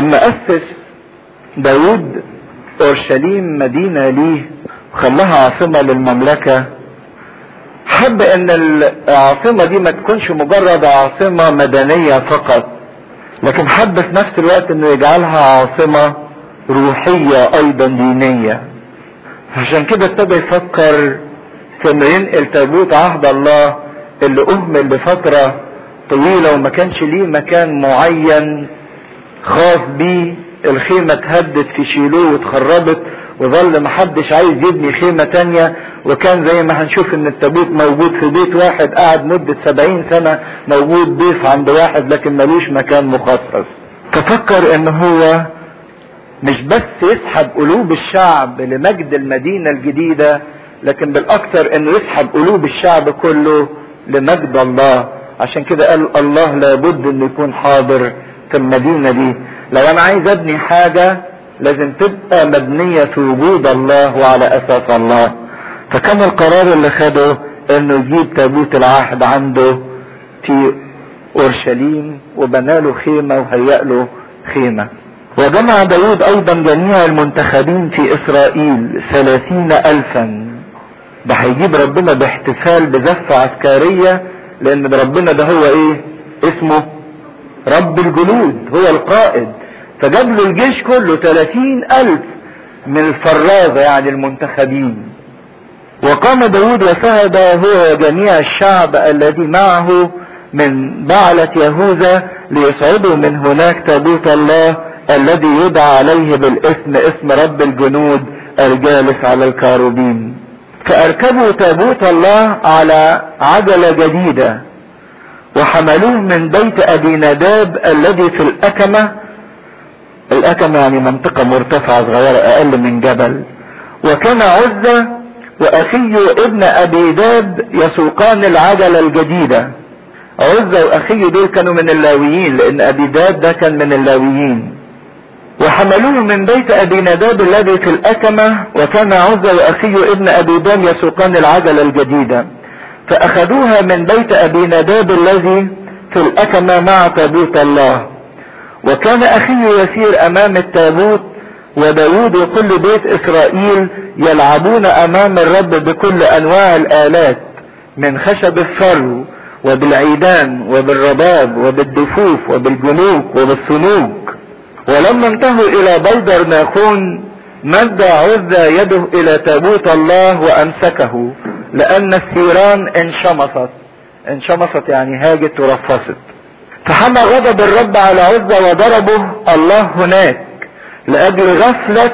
لما اسس داود اورشليم مدينة ليه وخلاها عاصمة للمملكة حب ان العاصمة دي ما تكونش مجرد عاصمة مدنية فقط لكن حب في نفس الوقت انه يجعلها عاصمة روحية ايضا دينية عشان كده ابتدى يفكر في انه ينقل تابوت عهد الله اللي اهمل لفترة طويلة وما كانش ليه مكان معين خاص بيه الخيمة اتهدت في شيلوه واتخربت وظل محدش عايز يبني خيمة تانية وكان زي ما هنشوف ان التابوت موجود في بيت واحد قعد مدة سبعين سنة موجود ضيف عند واحد لكن ملوش مكان مخصص تفكر ان هو مش بس يسحب قلوب الشعب لمجد المدينة الجديدة لكن بالاكثر انه يسحب قلوب الشعب كله لمجد الله عشان كده قال الله لابد انه يكون حاضر في المدينة دي لو انا عايز ابني حاجة لازم تبقى مبنية في وجود الله وعلى اساس الله فكان القرار اللي خده انه يجيب تابوت العهد عنده في اورشليم وبنى له خيمة وهيأ له خيمة وجمع داود ايضا جميع المنتخبين في اسرائيل ثلاثين الفا ده هيجيب ربنا باحتفال بزفة عسكرية لان ربنا ده هو ايه اسمه رب الجنود هو القائد فجاب له الجيش كله ثلاثين الف من الفرازة يعني المنتخبين وقام داود وسهد هو وجميع الشعب الذي معه من بعلة يهوذا ليصعدوا من هناك تابوت الله الذي يدعى عليه بالاسم اسم رب الجنود الجالس على الكاروبين فاركبوا تابوت الله على عجلة جديدة وحملوه من بيت ابي نداب الذي في الاكمة الاكمة يعني منطقة مرتفعة صغيرة اقل من جبل وكان عزة واخيه ابن ابي داب يسوقان العجلة الجديدة عزة واخيه دول كانوا من اللاويين لان ابي داب ده كان من اللاويين وحملوه من بيت ابي نداب الذي في الاكمة وكان عزة واخيه ابن ابي داب يسوقان العجلة الجديدة فاخذوها من بيت ابي نداب الذي في الاكمة مع تابوت الله وكان اخيه يسير امام التابوت وداود وكل بيت اسرائيل يلعبون امام الرب بكل انواع الالات من خشب الفرو وبالعيدان وبالرباب وبالدفوف وبالجنوك وبالصنوك ولما انتهوا الى بيدر ناخون مد عزة يده الى تابوت الله وامسكه لان الثيران انشمصت انشمصت يعني هاجت ورفصت فحمى غضب الرب على عزة وضربه الله هناك لاجل غفلة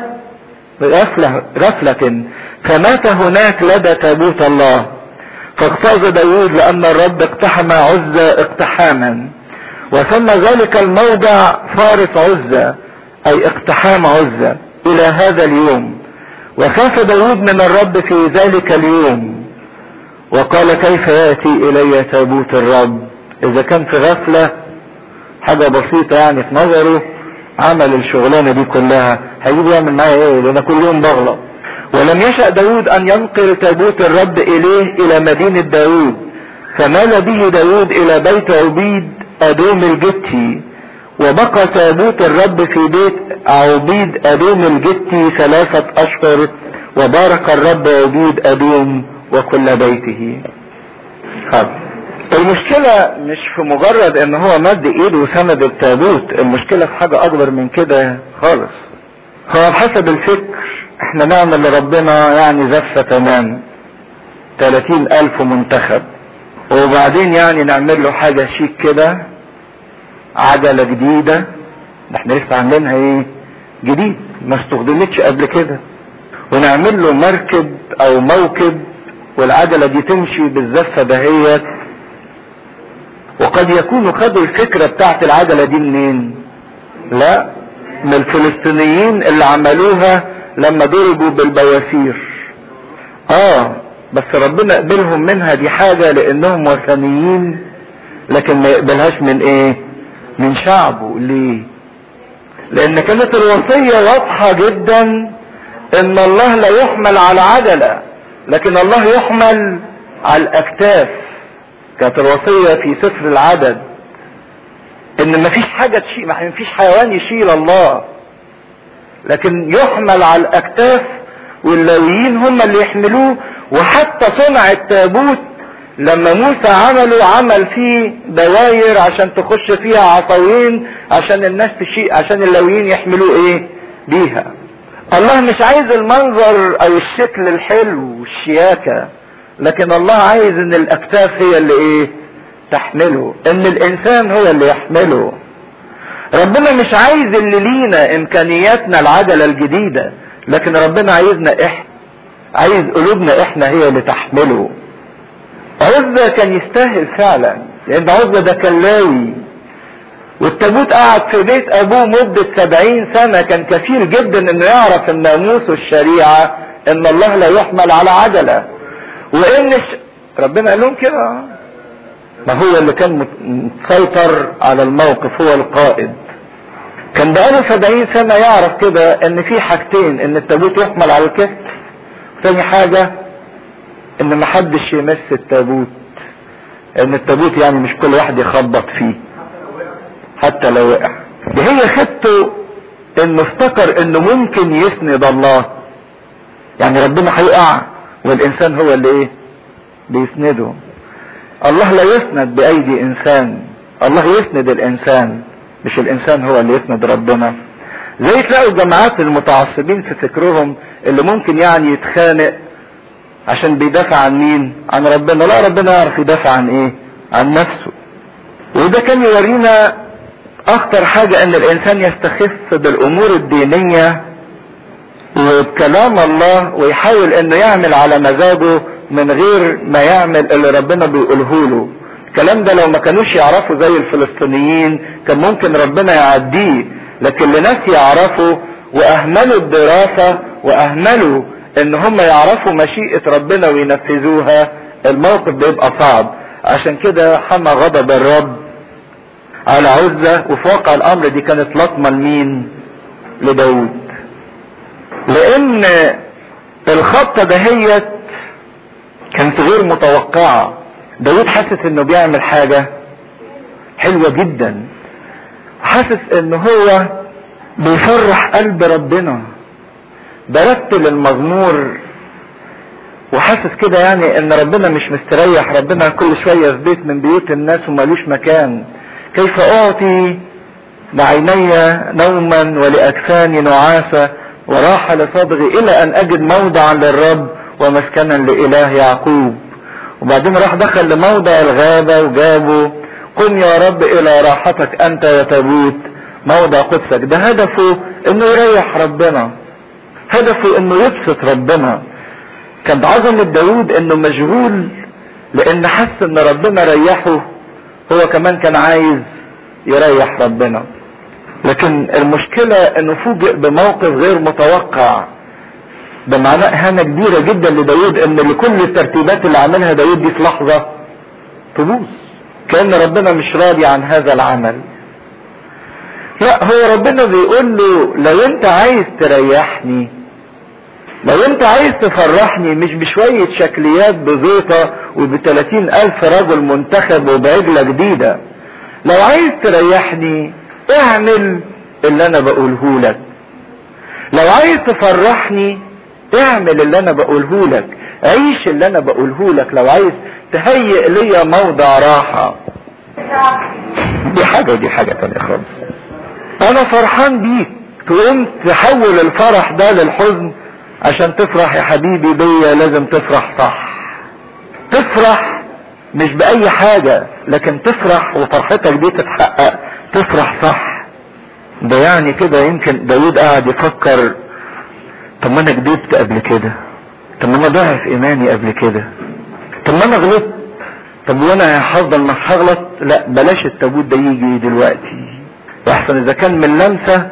غفلة غفلة فمات هناك لدى تابوت الله فاغتاظ داود لان الرب اقتحم عزة اقتحاما وسمى ذلك الموضع فارس عزة اي اقتحام عزة الى هذا اليوم وخاف داود من الرب في ذلك اليوم وقال كيف ياتي الي تابوت الرب اذا كان في غفلة حاجة بسيطة يعني في نظره عمل الشغلانة دي كلها هيجيب يعمل معايا ايه ده انا كل يوم بغلط ولم يشأ داود ان ينقل تابوت الرب اليه الى مدينة داود فمال به داود الى بيت عبيد ادوم الجتي وبقى تابوت الرب في بيت عبيد ادوم الجتي ثلاثة اشهر وبارك الرب عبيد ادوم وكل بيته خلاص المشكلة مش في مجرد ان هو مد ايده وسند التابوت المشكلة في حاجة اكبر من كده خالص هو بحسب الفكر احنا نعمل لربنا يعني زفة تمام تلاتين الف منتخب وبعدين يعني نعمل له حاجة شيك كده عجلة جديدة ده احنا لسه عاملينها ايه جديد ما استخدمتش قبل كده ونعمل له مركب او موكب والعجلة دي تمشي بالزفة دهيت وقد يكونوا خدوا الفكرة بتاعت العجلة دي منين لا من الفلسطينيين اللي عملوها لما ضربوا بالبواسير اه بس ربنا قبلهم منها دي حاجة لانهم وثنيين لكن ما يقبلهاش من ايه من شعبه ليه لان كانت الوصية واضحة جدا ان الله لا يحمل على عجلة لكن الله يحمل على الاكتاف كانت الوصية في سفر العدد ان مفيش حاجة تشيل مفيش حيوان يشيل الله لكن يحمل على الاكتاف واللاويين هم اللي يحملوه وحتى صنع التابوت لما موسى عمله عمل فيه دواير عشان تخش فيها عصاوين عشان الناس تشيء عشان اللاويين يحملوه ايه بيها الله مش عايز المنظر او الشكل الحلو والشياكة لكن الله عايز ان الاكتاف هي اللي ايه تحمله ان الانسان هو اللي يحمله ربنا مش عايز اللي لينا امكانياتنا العجلة الجديدة لكن ربنا عايزنا احنا عايز قلوبنا احنا هي اللي تحمله عزة كان يستاهل فعلا لان عزة ده كان لاوي والتابوت قعد في بيت ابوه مدة سبعين سنة كان كفيل جدا انه يعرف الناموس والشريعة ان الله لا يحمل على عجلة وان ش... ربنا قال لهم كده ما هو اللي كان مسيطر على الموقف هو القائد كان بقاله سبعين سنة يعرف كده ان في حاجتين ان التابوت يحمل على الكتف ثاني حاجة ان محدش يمس التابوت ان التابوت يعني مش كل واحد يخبط فيه حتى لو وقع دي هي خدته انه افتكر انه ممكن يسند الله يعني ربنا هيقع والانسان هو اللي ايه بيسنده الله لا يسند بايدي انسان الله يسند الانسان مش الانسان هو اللي يسند ربنا زي تلاقوا الجماعات المتعصبين في فكرهم اللي ممكن يعني يتخانق عشان بيدافع عن مين عن ربنا لا ربنا يعرف يدافع عن ايه عن نفسه وده كان يورينا اخطر حاجة ان الانسان يستخف بالامور الدينية وبكلام الله ويحاول انه يعمل على مزاجه من غير ما يعمل اللي ربنا بيقوله له الكلام ده لو ما كانوش يعرفوا زي الفلسطينيين كان ممكن ربنا يعديه لكن لناس يعرفوا واهملوا الدراسة واهملوا ان هم يعرفوا مشيئة ربنا وينفذوها الموقف بيبقى صعب عشان كده حمى غضب الرب على عزة وفي واقع الامر دي كانت لطمة لمين لداود لان الخطة دهيت كانت غير متوقعة داود حاسس انه بيعمل حاجة حلوة جدا حاسس ان هو بيفرح قلب ربنا برتل المزمور وحاسس كده يعني ان ربنا مش مستريح ربنا كل شوية في بيت من بيوت الناس ومالوش مكان كيف اعطي لعيني نوما ولاكفاني نعاسة وراح لصدغي الى ان اجد موضعا للرب ومسكنا لاله يعقوب وبعدين راح دخل لموضع الغابة وجابه قم يا رب الى راحتك انت يا تابوت موضع قدسك ده هدفه انه يريح ربنا هدفه انه يبسط ربنا كان عظمة داود انه مشغول لان حس ان ربنا ريحه هو كمان كان عايز يريح ربنا لكن المشكلة انه فوجئ بموقف غير متوقع ده معناه اهانة كبيرة جدا لداود ان لكل الترتيبات اللي عملها داود دي في لحظة تبوظ كأن ربنا مش راضي عن هذا العمل لا هو ربنا بيقول له لو انت عايز تريحني لو انت عايز تفرحني مش بشوية شكليات بزيطة وبتلاتين الف رجل منتخب وبعجلة جديدة لو عايز تريحني اعمل اللي انا بقوله لك لو عايز تفرحني اعمل اللي انا بقوله لك عيش اللي انا بقوله لك لو عايز تهيئ لي موضع راحة دي حاجة ودي حاجة تانية خالص انا فرحان بيك تقوم تحول الفرح ده للحزن عشان تفرح يا حبيبي بيا لازم تفرح صح تفرح مش بأي حاجة لكن تفرح وفرحتك دي تتحقق تفرح صح ده يعني كده يمكن داود قاعد يفكر طب ما انا كدبت قبل كده طب ما انا ضعف ايماني قبل كده طب ما انا غلطت طب وانا هفضل ما هغلط لا بلاش التابوت ده يجي دلوقتي احسن اذا كان من لمسه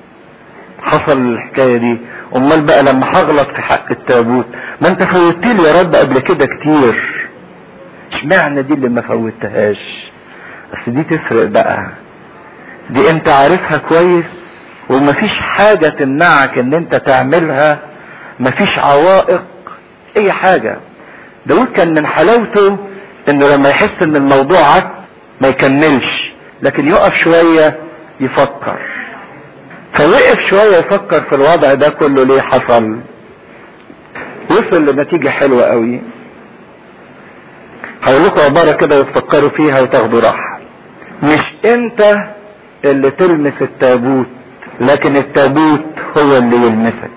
حصل الحكايه دي امال بقى لما هغلط في حق التابوت ما انت فوتت لي يا رب قبل كده كتير اشمعنى دي اللي ما فوتهاش بس دي تفرق بقى دي انت عارفها كويس ومفيش حاجة تمنعك ان انت تعملها مفيش عوائق اي حاجة داود كان من حلاوته انه لما يحس ان الموضوع عك ما يكملش لكن يقف شوية يفكر فوقف شوية يفكر في الوضع ده كله ليه حصل وصل لنتيجة حلوة قوي هقول لكم عبارة كده وتفكروا فيها وتاخدوا راحة مش انت اللي تلمس التابوت لكن التابوت هو اللي يلمسك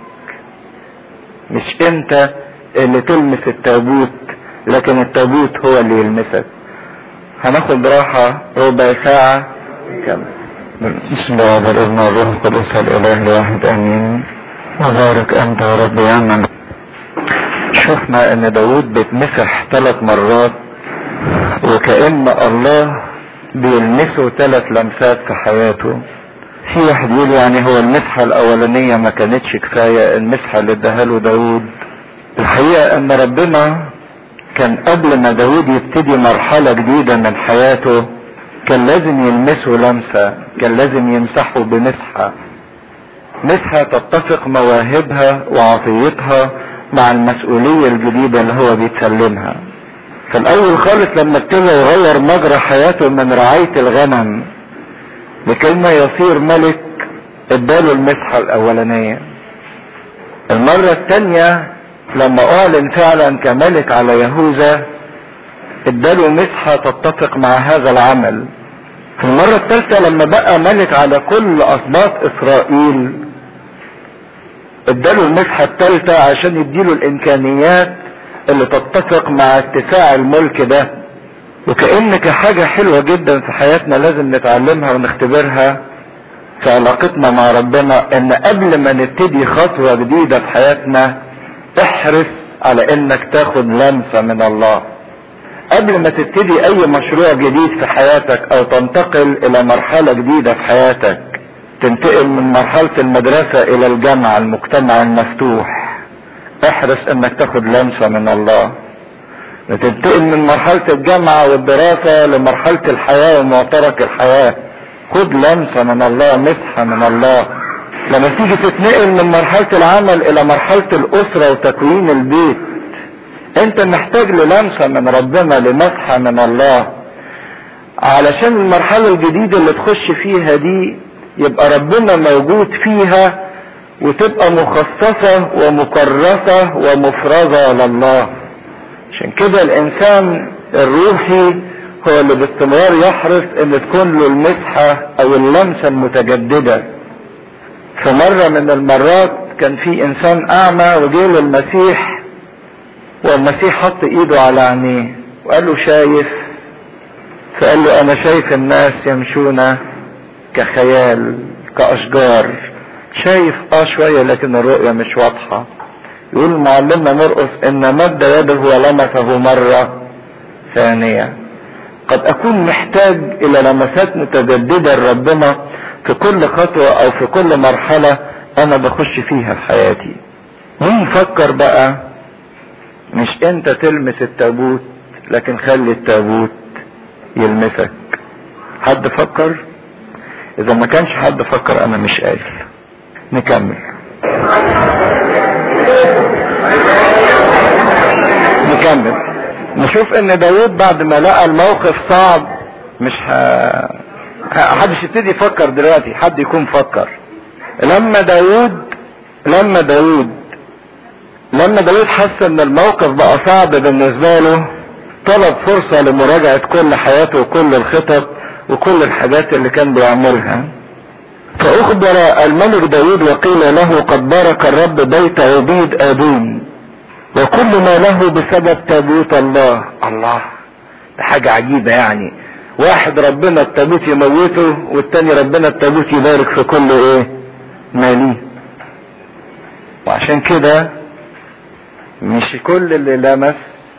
مش انت اللي تلمس التابوت لكن التابوت هو اللي يلمسك هناخد راحة ربع ساعة كم بسم الله والابن والروح القدس الاله الواحد امين وبارك انت يا رب يا من شفنا ان داود بيتمسح ثلاث مرات وكأن الله بيلمسه ثلاث لمسات في حياته في واحد يقول يعني هو المسحة الاولانية ما كانتش كفاية المسحة اللي اداها له داود الحقيقة ان ربنا كان قبل ما داود يبتدي مرحلة جديدة من حياته كان لازم يلمسه لمسة كان لازم يمسحه بمسحة مسحة تتفق مواهبها وعطيتها مع المسؤولية الجديدة اللي هو بيتسلمها في الاول خالص لما ابتدى يغير مجرى حياته من رعاية الغنم لكي ما يصير ملك اداله المسحة الاولانية المرة التانية لما اعلن فعلا كملك على يهوذا اداله مسحة تتفق مع هذا العمل في المرة الثالثة لما بقى ملك على كل اسباط اسرائيل اداله المسحة الثالثة عشان يديله الامكانيات اللي تتفق مع اتساع الملك ده وكأن كحاجة حلوة جدا في حياتنا لازم نتعلمها ونختبرها في علاقتنا مع ربنا ان قبل ما نبتدي خطوة جديدة في حياتنا احرص على انك تاخد لمسة من الله قبل ما تبتدي اي مشروع جديد في حياتك او تنتقل الى مرحلة جديدة في حياتك تنتقل من مرحلة المدرسة الى الجامعة المجتمع المفتوح احرص انك تاخد لمسة من الله وتنتقل من مرحلة الجامعة والدراسة لمرحلة الحياة ومعترك الحياة خد لمسة من الله مسحة من الله لما تيجي تتنقل من مرحلة العمل الى مرحلة الاسرة وتكوين البيت انت محتاج للمسة من ربنا لمسحة من الله علشان المرحلة الجديدة اللي تخش فيها دي يبقى ربنا موجود فيها وتبقى مخصصة ومكرسة ومفرزة لله عشان كده الانسان الروحي هو اللي باستمرار يحرص ان تكون له المسحة او اللمسة المتجددة في مرة من المرات كان في انسان اعمى وجه له المسيح والمسيح حط ايده على عينيه وقال له شايف فقال له انا شايف الناس يمشون كخيال كاشجار شايف اه شوية لكن الرؤية مش واضحة يقول معلمنا مرقس ان مد يده ولمسه مرة ثانية قد اكون محتاج الى لمسات متجددة لربنا في كل خطوة او في كل مرحلة انا بخش فيها في حياتي مين فكر بقى مش انت تلمس التابوت لكن خلي التابوت يلمسك حد فكر اذا ما كانش حد فكر انا مش قايل نكمل نكمل نشوف ان داود بعد ما لقى الموقف صعب مش ه... حدش يبتدي يفكر دلوقتي حد يكون فكر لما داود لما داود لما داود حس ان الموقف بقى صعب بالنسبة له طلب فرصة لمراجعة كل حياته وكل الخطط وكل الحاجات اللي كان بيعملها فأخبر الملك داود وقيل له قد بارك الرب بيت عبيد أدوم وكل ما له بسبب تابوت الله الله ده حاجة عجيبة يعني واحد ربنا التابوت يموته والتاني ربنا التابوت يبارك في كل ايه ما ليه وعشان كده مش كل اللي لمس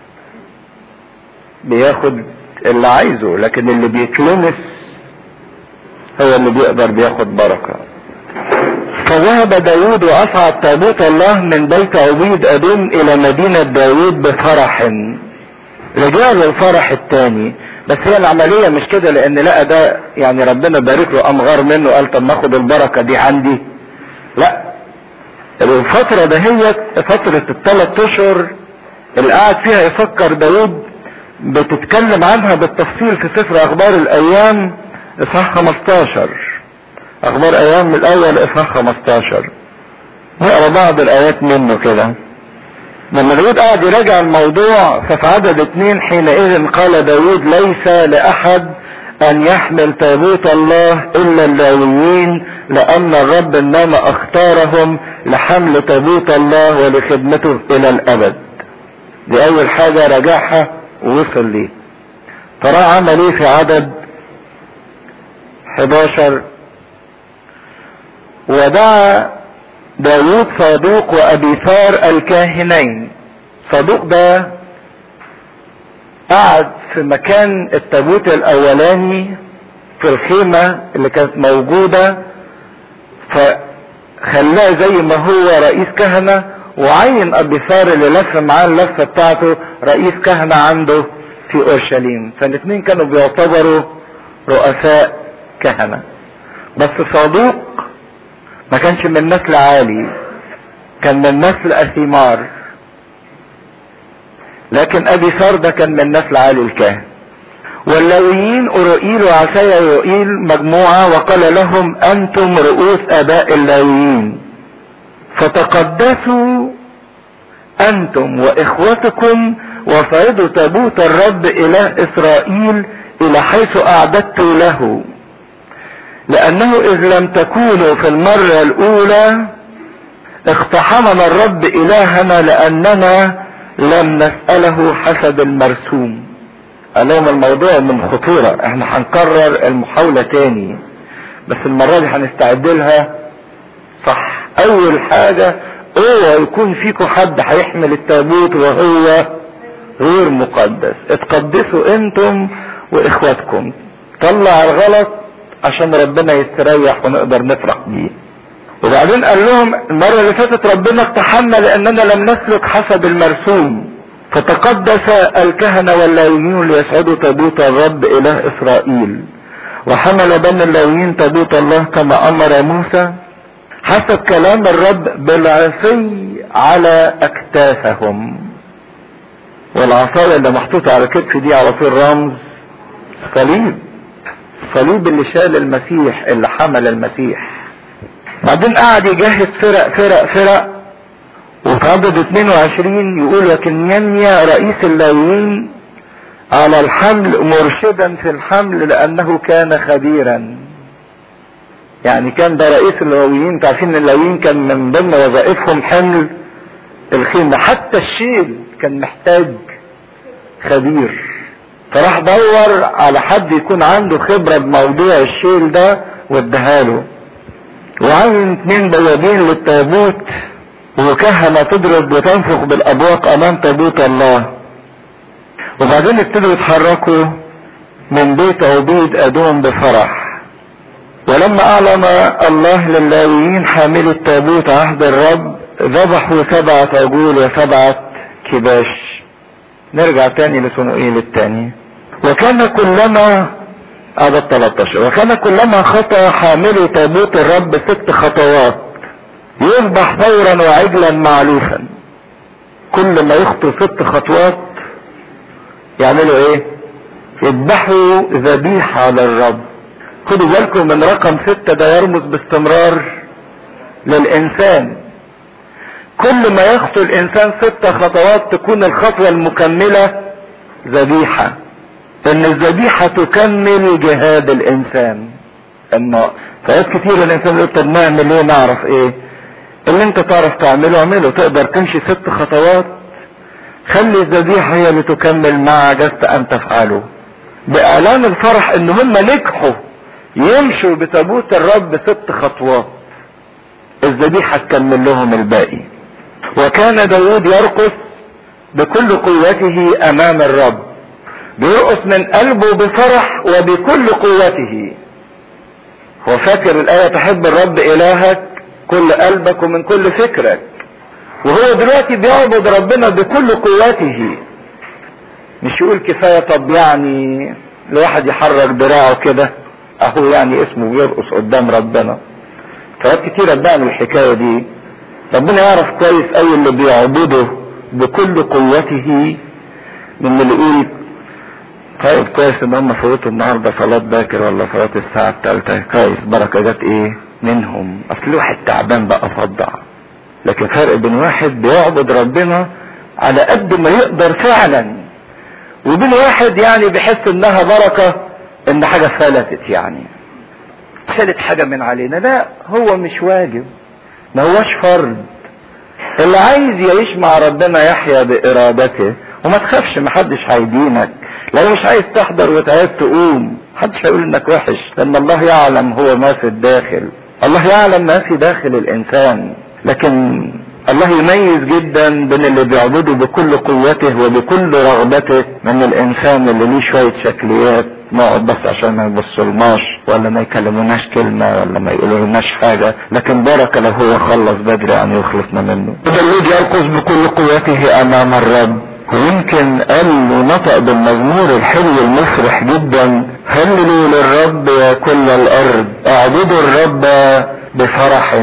بياخد اللي عايزه لكن اللي بيتلمس هو اللي بيقدر بياخد بركة فذهب داود وأصعد تابوت الله من بيت عبيد أدوم إلى مدينة داود بفرح رجع له الفرح التاني بس هي العملية مش كده لأن لقى ده يعني ربنا بارك له قام غار منه قال طب ناخد البركة دي عندي لا الفترة دهيت فترة الثلاث أشهر اللي قاعد فيها يفكر داود بتتكلم عنها بالتفصيل في سفر أخبار الأيام اصحاح 15 اخبار ايام الاول اصحاح 15 نقرا بعض الايات منه كده لما داود قعد يراجع الموضوع ففي عدد اتنين حينئذ قال داود ليس لاحد ان يحمل تابوت الله الا اللاويين لان الرب انما اختارهم لحمل تابوت الله ولخدمته الى الابد دي اول حاجة راجعها ووصل ليه ترى عمل ايه في عدد 11 ودعا داود صادوق وابي ثار الكاهنين صادوق ده قعد في مكان التابوت الاولاني في الخيمة اللي كانت موجودة فخلاه زي ما هو رئيس كهنة وعين ابي ثار اللي لف معاه اللفة بتاعته رئيس كهنة عنده في اورشليم فالاثنين كانوا بيعتبروا رؤساء كهنة بس صادوق ما كانش من نسل عالي كان من نسل اثيمار لكن ابي ثار ده كان من نسل عالي الكاهن واللاويين أرائيل وعسايا يؤيل مجموعة وقال لهم أنتم رؤوس آباء اللاويين فتقدسوا أنتم وإخوتكم وصعدوا تابوت الرب إله إسرائيل إلى حيث أعددت له لأنه إذ لم تكونوا في المرة الأولى اقتحمنا الرب إلهنا لأننا لم نسأله حسب المرسوم قال لهم الموضوع من خطورة احنا هنكرر المحاولة تاني بس المرة دي هنستعد لها صح اول حاجة اوعى يكون فيكم حد هيحمل التابوت وهو غير مقدس اتقدسوا انتم واخواتكم طلع الغلط عشان ربنا يستريح ونقدر نفرح بيه وبعدين قال لهم المرة اللي فاتت ربنا اقتحمنا لاننا لم نسلك حسب المرسوم فتقدس الكهنة واللاويين ليسعدوا تابوت الرب اله اسرائيل وحمل بني اللاويين تابوت الله كما امر موسى حسب كلام الرب بالعصي على اكتافهم والعصاية اللي محطوطة على كتف دي على طول رمز صليب الصليب اللي شال المسيح اللي حمل المسيح بعدين قعد يجهز فرق فرق فرق وفي عدد 22 يقول لكن ينيا رئيس اللاويين على الحمل مرشدا في الحمل لانه كان خبيرا يعني كان ده رئيس اللاويين تعرفين اللاويين كان من ضمن وظائفهم حمل الخيمة حتى الشيل كان محتاج خبير فراح دور على حد يكون عنده خبرة بموضوع الشيل ده واداها له وعين اتنين بوابين للتابوت وكهنة تضرب وتنفخ بالابواق امام تابوت الله وبعدين ابتدوا يتحركوا من بيت عبيد ادوم بفرح ولما اعلن الله للاويين حامل التابوت عهد الرب ذبحوا سبعة عجول وسبعة كباش نرجع تاني لصنوئيل التاني وكان كلما عدد 13 وكان كلما خطى حامل تابوت الرب ست خطوات يذبح ثورا وعجلا معلوفا كل ما يخطو ست خطوات يعملوا ايه يذبحوا ذبيحة للرب خدوا بالكم من رقم ستة ده يرمز باستمرار للإنسان كل ما يخطو الإنسان ست خطوات تكون الخطوة المكملة ذبيحة إن الذبيحة تكمل جهاد الإنسان إنه فوقت كتير الإنسان يقول طب نعمل إيه نعرف إيه اللي أنت تعرف تعمله اعمله تقدر تمشي ست خطوات خلي الذبيحة هي اللي تكمل ما عجزت أن تفعله بإعلان الفرح إن هم نجحوا يمشوا بتابوت الرب ست خطوات الذبيحة تكمل لهم الباقي وكان داود يرقص بكل قوته امام الرب بيرقص من قلبه بفرح وبكل قوته هو فاكر الآية تحب الرب إلهك كل قلبك ومن كل فكرك وهو دلوقتي بيعبد ربنا بكل قوته مش يقول كفاية طب يعني الواحد يحرك دراعه كده اهو يعني اسمه بيرقص قدام ربنا فوقت كتير بقى الحكاية دي ربنا يعرف كويس قوي اللي بيعبده بكل قوته من اللي يقول طيب كويس ان هم فوتوا النهارده صلاة باكر ولا صلاة الساعة الثالثة كويس بركة جت ايه منهم اصل واحد تعبان بقى صدع لكن فرق بين واحد بيعبد ربنا على قد ما يقدر فعلا وبين واحد يعني بيحس انها بركة ان حاجة فلتت يعني شالت حاجة من علينا لا هو مش واجب ما هوش فرض اللي عايز يعيش مع ربنا يحيا بارادته وما تخافش محدش هيدينك لو مش عايز تحضر وتعب تقوم محدش هيقول انك وحش لان الله يعلم هو ما في الداخل الله يعلم ما في داخل الانسان لكن الله يميز جدا بين اللي بيعبده بكل قوته وبكل رغبته من الانسان اللي ليه شوية شكليات نقعد بس عشان ما يبصلناش ولا ما يكلموناش كلمة ولا ما يقولولناش حاجة لكن بركة لو هو خلص بدري عن يخلصنا منه ده اللي يرقص بكل قوته امام الرب ويمكن قال ونطق بالمزمور الحلو المفرح جدا هللوا للرب يا كل الارض اعبدوا الرب بفرح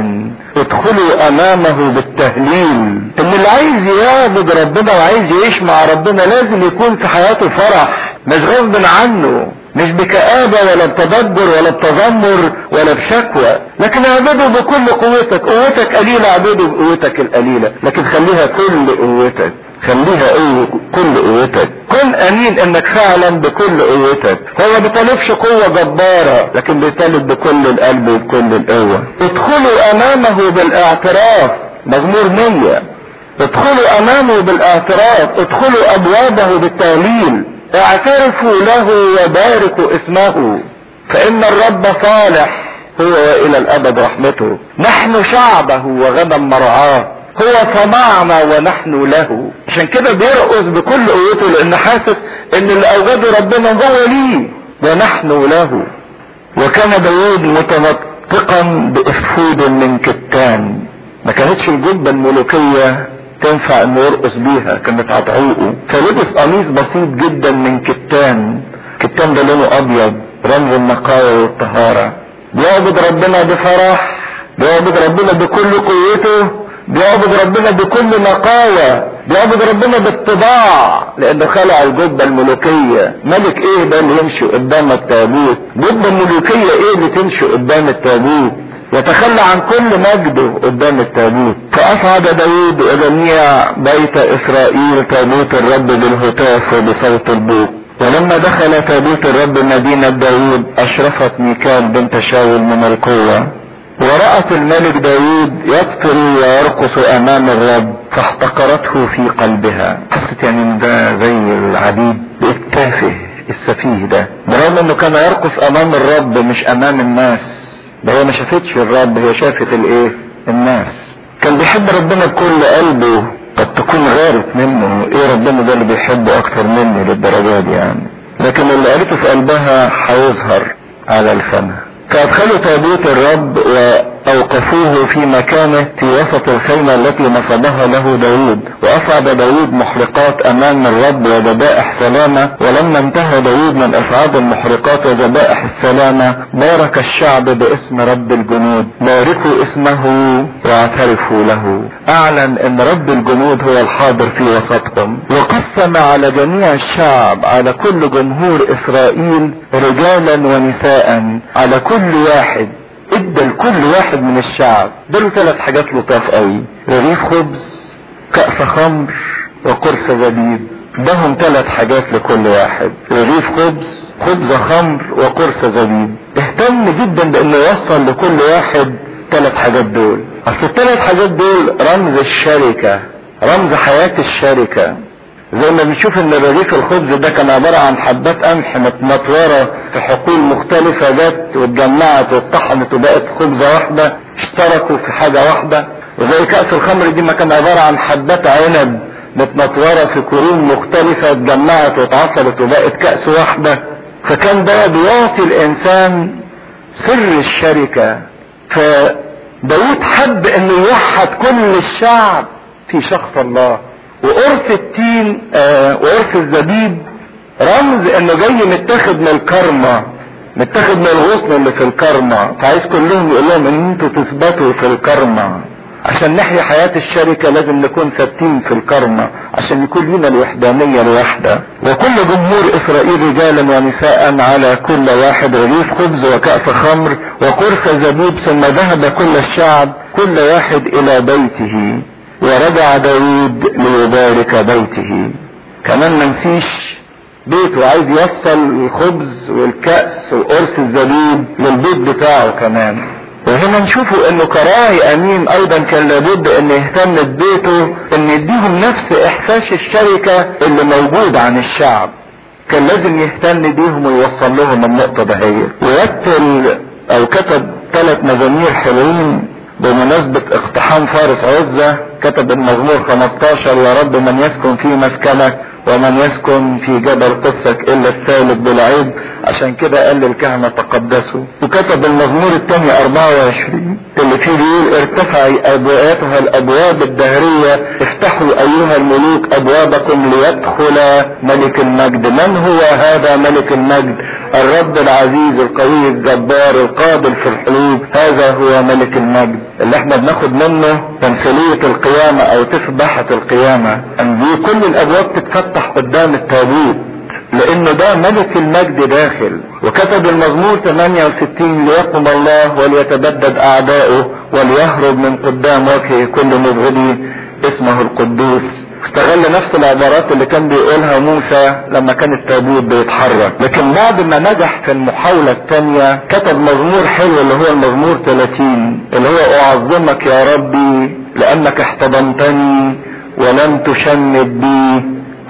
ادخلوا امامه بالتهليل ان اللي عايز يعبد ربنا وعايز يعيش مع ربنا لازم يكون في حياته فرح مش غصب عنه مش بكآبة ولا بتدبر ولا بتذمر ولا بشكوى لكن اعبده بكل قوتك قوتك قليلة اعبده بقوتك القليلة لكن خليها كل قوتك خليها قوة كل قوتك كن امين انك فعلا بكل قوتك هو ما بيطالبش قوة جبارة لكن بيطالب بكل القلب وبكل القوة ادخلوا امامه بالاعتراف مزمور مية ادخلوا امامه بالاعتراف ادخلوا ابوابه بالتهليل اعترفوا له وباركوا اسمه فان الرب صالح هو والى الابد رحمته نحن شعبه وغنم مرعاه هو صنعنا ونحن له عشان كده بيرقص بكل قوته لان حاسس ان اللي اوجده ربنا هو ليه ونحن له وكان داود متنطقا بافود من كتان ما كانتش الجبة الملوكية تنفع انه يرقص بيها كانت هتعوقه فلبس قميص بسيط جدا من كتان كتان ده لونه ابيض رمز النقاوة والطهارة بيعبد ربنا بفرح بيعبد ربنا بكل قوته بيعبد ربنا بكل نقاوة بيعبد ربنا باتباع لانه خلع الجبة الملوكية ملك ايه ده اللي يمشي قدام التابوت جبة ملوكية ايه اللي تمشي قدام التابوت يتخلى عن كل مجده قدام التابوت فأصعد داود وجميع بيت إسرائيل تابوت الرب بالهتاف وبصوت البوق ولما دخل تابوت الرب مدينة داود أشرفت ميكال بنت شاول من القوة ورأت الملك داود يقتل ويرقص أمام الرب فاحتقرته في قلبها حست يعني ان ده زي العبيد التافه السفيه ده برغم انه كان يرقص امام الرب مش امام الناس ده هي ما شافتش الرب هي شافت الايه الناس كان بيحب ربنا بكل قلبه قد تكون غارت منه ايه ربنا ده اللي بيحبه اكتر مني للدرجة دي يعني لكن اللي قالته في قلبها هيظهر على لسانها فادخلوا تابوت الرب واوقفوه في مكانه في وسط الخيمة التي نصبها له داود واصعد داود محرقات امام الرب وذبائح سلامة ولما انتهى داود من اصعاد المحرقات وذبائح السلامة بارك الشعب باسم رب الجنود باركوا اسمه واعترفوا له اعلن ان رب الجنود هو الحاضر في وسطكم وقسم على جميع الشعب على كل جمهور اسرائيل رجالا ونساء على كل واحد ادى لكل واحد من الشعب دول ثلاث حاجات لطاف قوي رغيف خبز كأس خمر وقرص زبيب دهم ثلاث حاجات لكل واحد رغيف خبز خبز خمر وقرص زبيب اهتم جدا بانه يوصل لكل واحد ثلاث حاجات دول اصل الثلاث حاجات دول رمز الشركة رمز حياة الشركة زي ما بنشوف ان رغيف الخبز ده كان عبارة عن حبات قمح متمطورة في حقول مختلفة جت واتجمعت واتطحنت وبقت خبزة واحدة اشتركوا في حاجة واحدة وزي كأس الخمر دي ما كان عبارة عن حبات عنب متمطورة في قرون مختلفة اتجمعت واتعصرت وبقت كأس واحدة فكان ده بيعطي الانسان سر الشركة فداود حب انه يوحد كل الشعب في شخص الله وقرص التين آه وقرص الزبيب رمز انه جاي متاخد من الكرمة متاخد من الغصن اللي في الكرمة فعايز كلهم يقول لهم ان انتوا تثبتوا في الكرمة عشان نحيا حياة الشركة لازم نكون ثابتين في الكرمة عشان يكون لنا الوحدانية الواحدة وكل جمهور اسرائيل رجالا ونساء على كل واحد رغيف خبز وكأس خمر وقرص زبيب ثم ذهب كل الشعب كل واحد الى بيته ورجع داود ليبارك بيته كمان ما نسيش بيته عايز يوصل الخبز والكأس وقرص الزبيب للبيت بتاعه كمان وهنا نشوفوا انه كراعي امين ايضا كان لابد ان يهتم ببيته ان يديهم نفس احساس الشركة اللي موجود عن الشعب كان لازم يهتم بيهم ويوصل لهم النقطة دهية ويكتل او كتب ثلاث مزامير حلوين بمناسبة اقتحام فارس عزة كتب المزمور 15 يا رب من يسكن في مسكنك ومن يسكن في جبل قدسك الا السالك بالعيب عشان كده قال للكهنة تقدسوا وكتب المزمور الثاني 24 اللي فيه بيقول ارتفعي ابوابها الابواب الدهرية افتحوا ايها الملوك ابوابكم ليدخل ملك المجد من هو هذا ملك المجد الرب العزيز القوي الجبار القابل في الحروب هذا هو ملك المجد اللي احنا بناخد منه تمثيلية القيامة او تسبحة القيامة ان دي كل الابواب تتفتح قدام التابوت لانه ده ملك المجد داخل وكتب المزمور 68 ليقم الله وليتبدد اعداؤه وليهرب من قدام وجهه كل مبغضي اسمه القدوس استغل نفس العبارات اللي كان بيقولها موسى لما كان التابوت بيتحرك لكن بعد ما نجح في المحاولة الثانية كتب مزمور حلو اللي هو المزمور 30 اللي هو اعظمك يا ربي لانك احتضنتني ولم تشمت بي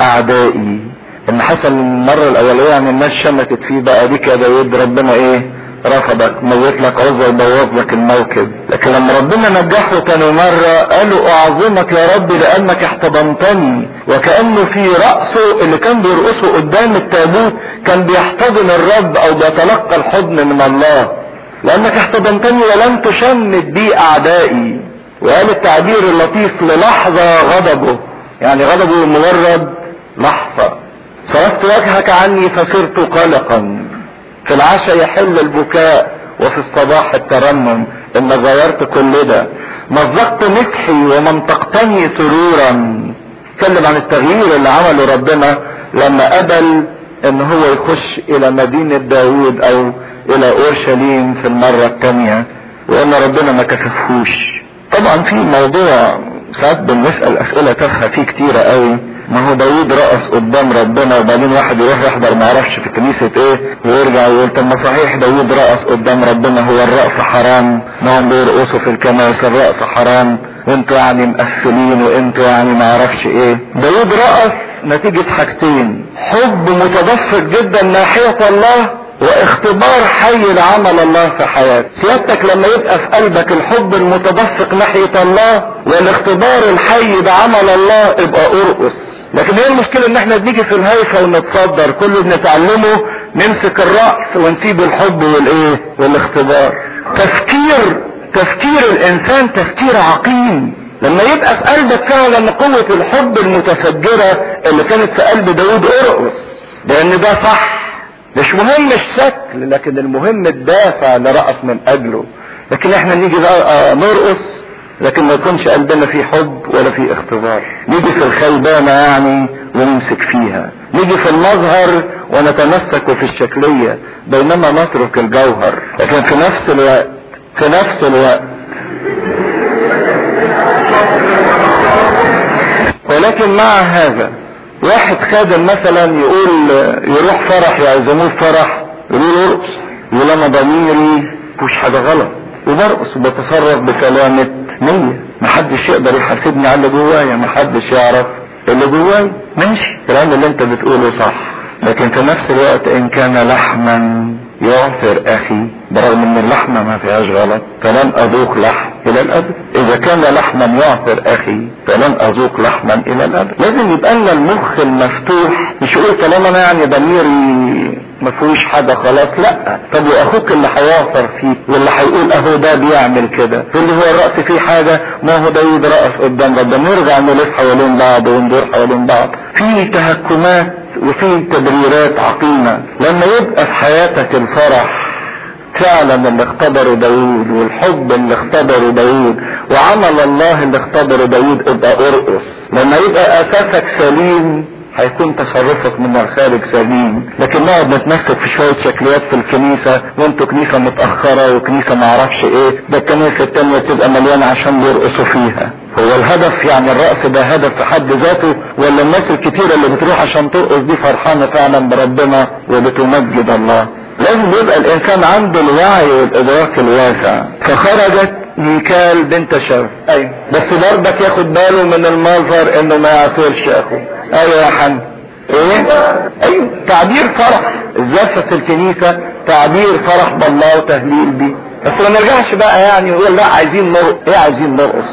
اعدائي ان حصل المرة الاولية يعني الناس شمتت فيه بقى دي كده يد ربنا ايه رفضك موت لك عزة وبوظ لك الموكب لكن لما ربنا نجحه تاني مرة قالوا اعظمك يا رب لانك احتضنتني وكأنه في رأسه اللي كان بيرقصه قدام التابوت كان بيحتضن الرب او بيتلقى الحضن من الله لانك احتضنتني ولم تشمت بي اعدائي وقال التعبير اللطيف للحظة غضبه يعني غضبه مجرد لحظة صرفت وجهك عني فصرت قلقا في العشاء يحل البكاء وفي الصباح الترنم ان غيرت كل ده مزقت مسحي ومنطقتني سرورا اتكلم عن التغيير اللي عمله ربنا لما قبل ان هو يخش الى مدينة داود او الى اورشليم في المرة الثانية وان ربنا ما كسفهوش طبعا في موضوع ساعات بنسأل اسئلة تافهة فيه كتيرة قوي ما هو داود رقص قدام ربنا وبعدين واحد يروح يحضر ما يعرفش في كنيسة ايه ويرجع يقول طب ما صحيح داود رقص قدام ربنا هو الرقص حرام ما هم بيرقصوا في الكنائس الرقص حرام وانتوا يعني مقفلين وانتوا يعني ما اعرفش ايه داود رقص نتيجة حاجتين حب متدفق جدا ناحية الله واختبار حي لعمل الله في حياتك سيادتك لما يبقى في قلبك الحب المتدفق ناحية الله والاختبار الحي بعمل الله ابقى ارقص لكن هي المشكلة ان احنا بنيجي في الهيفة ونتصدر كل اللي بنتعلمه نمسك الرأس ونسيب الحب والايه والاختبار تفكير تفكير الانسان تفكير عقيم لما يبقى في قلبك فعلا قوة الحب المتفجرة اللي كانت في قلب داود ارقص لان ده صح مش مهم الشكل لكن المهم الدافع اللي رقص من اجله لكن احنا نيجي بقى نرقص لكن ما يكونش قلبنا فيه حب ولا فيه اختبار نيجي في الخيبانة يعني ونمسك فيها نيجي في المظهر ونتمسك في الشكلية بينما نترك الجوهر لكن في نفس الوقت في نفس الوقت ولكن مع هذا واحد خادم مثلا يقول يروح فرح يعزموه فرح يقول ارقص يقول انا ضميري مفيش حاجة غلط وبرقص وبتصرف بسلامة نية محدش يقدر يحاسبني على اللي جوايا محدش يعرف اللي جوايا ماشي الكلام اللي انت بتقوله صح لكن في نفس الوقت ان كان لحما يعثر اخي برغم ان اللحمة ما فيهاش غلط فلن اذوق لحم الى الابد اذا كان لحما يعثر اخي فلن اذوق لحما الى الابد لازم يبقى لنا المخ المفتوح مش يقول طالما انا يعني ضميري ما فيهوش حاجة خلاص لا طب واخوك اللي هيعثر فيه واللي هيقول اهو ده بيعمل كده اللي هو الرأس فيه حاجة ما هو داود رأس قدام ربنا نرجع نلف حوالين بعض وندور حوالين بعض في تهكمات وفي تبريرات عقيمة لما يبقى في حياتك الفرح فعلا اللي اختبره داود والحب اللي اختبره داود وعمل الله اللي اختبره داود ابقى ارقص لما يبقى اساسك سليم هيكون تصرفك من الخارج سليم لكن نقعد نتمسك في شوية شكليات في الكنيسة وانتوا كنيسة متأخرة وكنيسة معرفش ايه ده الكنيسة التانية تبقى مليانة عشان يرقصوا فيها هو الهدف يعني الرقص ده هدف في حد ذاته ولا الناس الكتيرة اللي بتروح عشان ترقص دي فرحانة فعلا بربنا وبتمجد الله لازم يبقى الانسان عنده الوعي والادراك الواسع فخرجت ميكال بنت شر ايوه بس برضك ياخد باله من المظهر انه ما يعصرش اخوه ايوه يا حمد ايه ايوه تعبير فرح الزفة في الكنيسة تعبير فرح بالله وتهليل بيه بس ما نرجعش بقى يعني ونقول لا عايزين نرقص ايه عايزين نرقص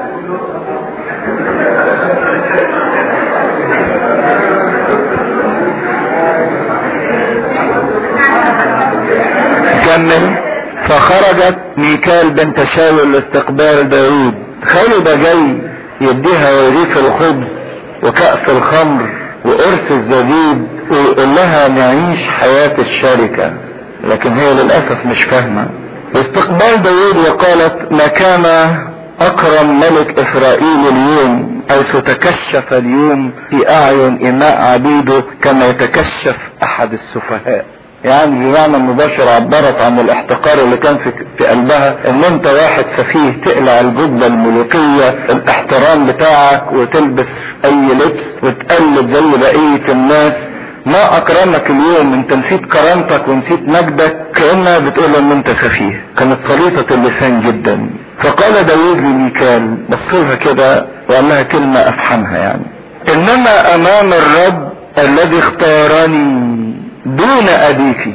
كمل فخرجت ميكال بنت شاول لاستقبال داود تخيلوا ده جاي يديها رغيف الخبز وكأس الخمر وقرص الزبيب ويقول لها نعيش حياة الشركة لكن هي للأسف مش فاهمة استقبال داود وقالت ما كان أكرم ملك إسرائيل اليوم حيث تكشف اليوم في أعين إماء عبيده كما يتكشف أحد السفهاء يعني بمعنى مباشر عبرت عن الاحتقار اللي كان في, في قلبها ان انت واحد سفيه تقلع الجبة الملوكية الاحترام بتاعك وتلبس اي لبس وتقلد زي بقية الناس ما اكرمك اليوم انت نسيت كرامتك ونسيت مجدك كأنها بتقول ان انت سفيه كانت سليطة اللسان جدا فقال داود لميكال بصلها كده وقال لها كلمة افهمها يعني انما امام الرب الذي اختارني دون ابيك